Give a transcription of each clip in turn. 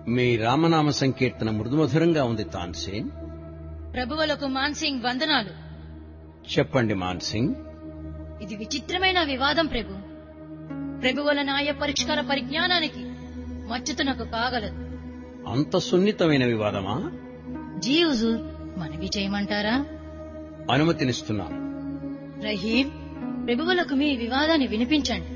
మీ రామనామ సంకీర్తన మృదుమధురంగా ఉంది తాన్సేన్ ప్రభువులకు మాన్సింగ్ వందనాలు చెప్పండి మాన్సింగ్ ఇది విచిత్రమైన వివాదం ప్రభు ప్రభువుల న్యాయ పరిష్కార పరిజ్ఞానానికి మచ్చుతునకు కాగలదు అంత సున్నితమైన వివాదమా జీ హుజూర్ మనవి చేయమంటారా అనుమతినిస్తున్నాను రహీం ప్రభువులకు మీ వివాదాన్ని వినిపించండి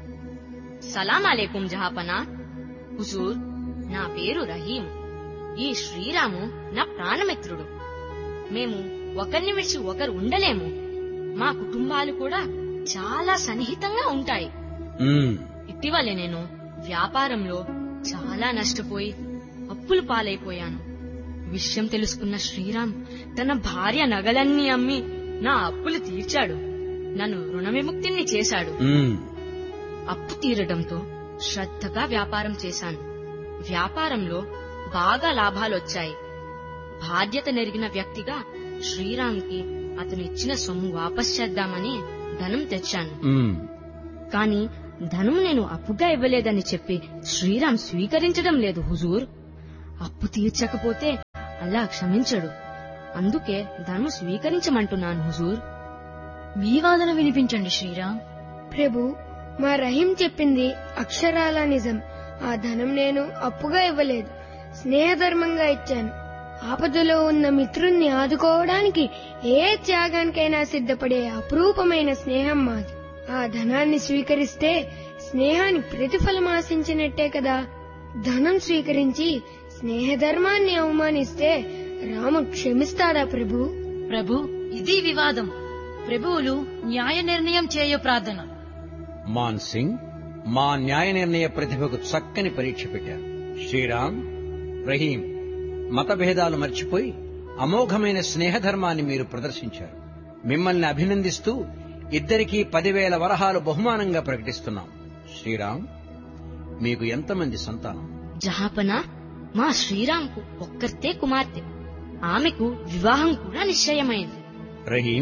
సలాం అలేకుం జహాపనా హుజూర్ నా పేరు రహీం ఈ శ్రీరాము నా ప్రాణమిత్రుడు మేము ఒకరిని విడిచి ఒకరు ఉండలేము మా కుటుంబాలు కూడా చాలా సన్నిహితంగా ఉంటాయి మ్మ్. ఇటీవలే నేను వ్యాపారంలో చాలా నష్టపోయి అప్పులు పాలైపోయాను విషయం తెలుసుకున్న శ్రీరామ్ తన భార్య నగలన్నీ అమ్మి నా అప్పులు తీర్చాడు నన్ను రుణ విముక్తిని చేశాడు మ్మ్. అప్పు తీరడంతో శ్రద్ధగా వ్యాపారం చేశాను వ్యాపారంలో బాగా లాభాలొచ్చాయి బాధ్యత నెరిగిన వ్యక్తిగా శ్రీరామ్కి అతను ఇచ్చిన సొమ్ము వాపస్ చేద్దామని ధనం తెచ్చాను మ్మ్. కాని ధనం నేను అప్పుగా ఇవ్వలేదని చెప్పి శ్రీరామ్ స్వీకరించడం లేదు హుజూర్ అప్పు తీర్చకపోతే అల్లా క్షమించడు అందుకే ధనం స్వీకరించమంటున్నాను హుజూర్ మీ వాదన వినిపించండి శ్రీరామ్ ప్రభు మా రహీం చెప్పింది అక్షరాల నిజం ఆ ధనం నేను అప్పుగా ఇవ్వలేదు స్నేహధర్మంగా ఇచ్చాను ఆపదలో ఉన్న మిత్రుణ్ణి ఆదుకోవడానికి ఏ త్యాగానికైనా సిద్ధపడే అపురూపమైన స్నేహం మాది ఆ ధనాన్ని స్వీకరిస్తే స్నేహాన్ని ప్రతిఫలం ఆశించినట్టే కదా ధనం స్వీకరించి స్నేహధర్మాన్ని అవమానిస్తే రాముడు క్షమిస్తాడా ప్రభు ప్రభు ఇది వివాదం ప్రభువులు న్యాయ నిర్ణయం చేయు ప్రార్థన మాన్సింగ్ మా న్యాయ నిర్ణయ ప్రతిభకు చక్కని పరీక్ష పెట్టారు శ్రీరామ్ రహీం మతభేదాలు మర్చిపోయి అమోఘమైన స్నేహధర్మాన్ని మీరు ప్రదర్శించారు మిమ్మల్ని అభినందిస్తూ ఇద్దరికీ పదివేల వరహాలు బహుమానంగా ప్రకటిస్తున్నాం శ్రీరామ్ మీకు ఎంతమంది సంతానం జహాపన మా శ్రీరామ్కు ఒక్కర్తే కుమార్తె ఆమెకు వివాహం కూడా నిశ్చయమైంది రహీం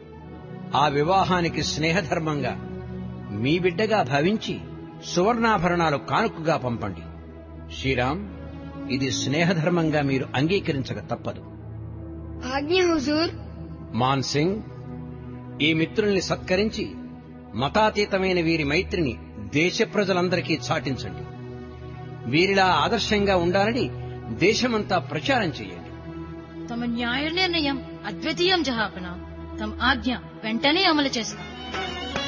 ఆ వివాహానికి స్నేహధర్మంగా మీ బిడ్డగా భావించి సువర్ణాభరణాలు కానుకగా పంపండి శ్రీరామ్ ఇది స్నేహధర్మంగా మీరు అంగీకరించక తప్పదు ఆజ్ఞ హుజూర్ మాన్సింగ్ ఈ మిత్రుల్ని సత్కరించి మతాతీతమైన వీరి మైత్రిని దేశ ప్రజలందరికీ చాటించండి వీరిలా ఆదర్శంగా ఉండాలని దేశమంతా ప్రచారం చేయండి తమ న్యాయ నిర్ణయం అద్వితీయం జహాపన తమ ఆజ్ఞ వెంటనే అమలు చేస్తాం